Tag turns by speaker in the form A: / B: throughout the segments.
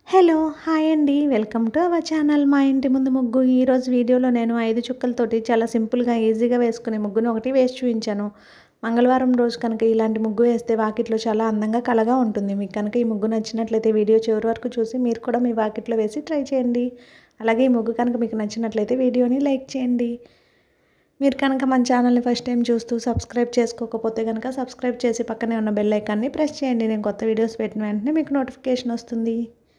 A: hello hi అండి welcome to our channel మా ఇంటి ముందు ముగ్గు ఈరోజు వీడియోలో నేను ఐదు చుక్కలతోటి చాలా సింపుల్గా ఈజీగా వేసుకునే ముగ్గును ఒకటి వేసి చూపించాను మంగళవారం రోజు కనుక ఇలాంటి ముగ్గు వేస్తే వాకిట్లో చాలా అందంగా కలగా ఉంటుంది మీకు కనుక ఈ ముగ్గు నచ్చినట్లయితే వీడియో చివరి వరకు చూసి మీరు కూడా మీ వాకిట్లో వేసి ట్రై చేయండి అలాగే ఈ ముగ్గు కనుక మీకు నచ్చినట్లయితే వీడియోని లైక్ చేయండి మీరు కనుక మన ఛానల్ని ఫస్ట్ టైం చూస్తూ సబ్స్క్రైబ్ చేసుకోకపోతే కనుక సబ్స్క్రైబ్ చేసి పక్కనే ఉన్న బెల్ ఐకాన్ని ప్రెస్ చేయండి నేను కొత్త వీడియోస్ పెట్టిన వెంటనే మీకు నోటిఫికేషన్ వస్తుంది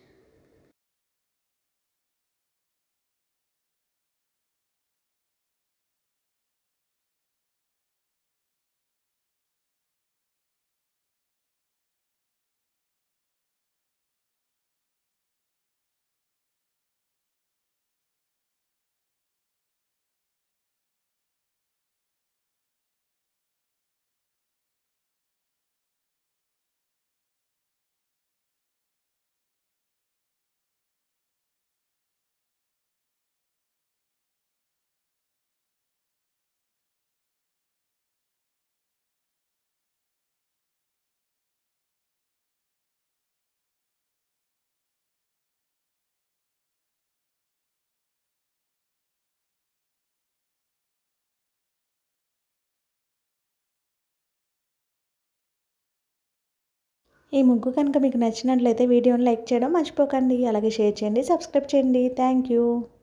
A: ఈ ముగ్గు కనుక మీకు నచ్చినట్లయితే వీడియోని లైక్ చేయడం మర్చిపోకండి అలాగే షేర్ చేయండి సబ్స్క్రైబ్ చేయండి థ్యాంక్ యూ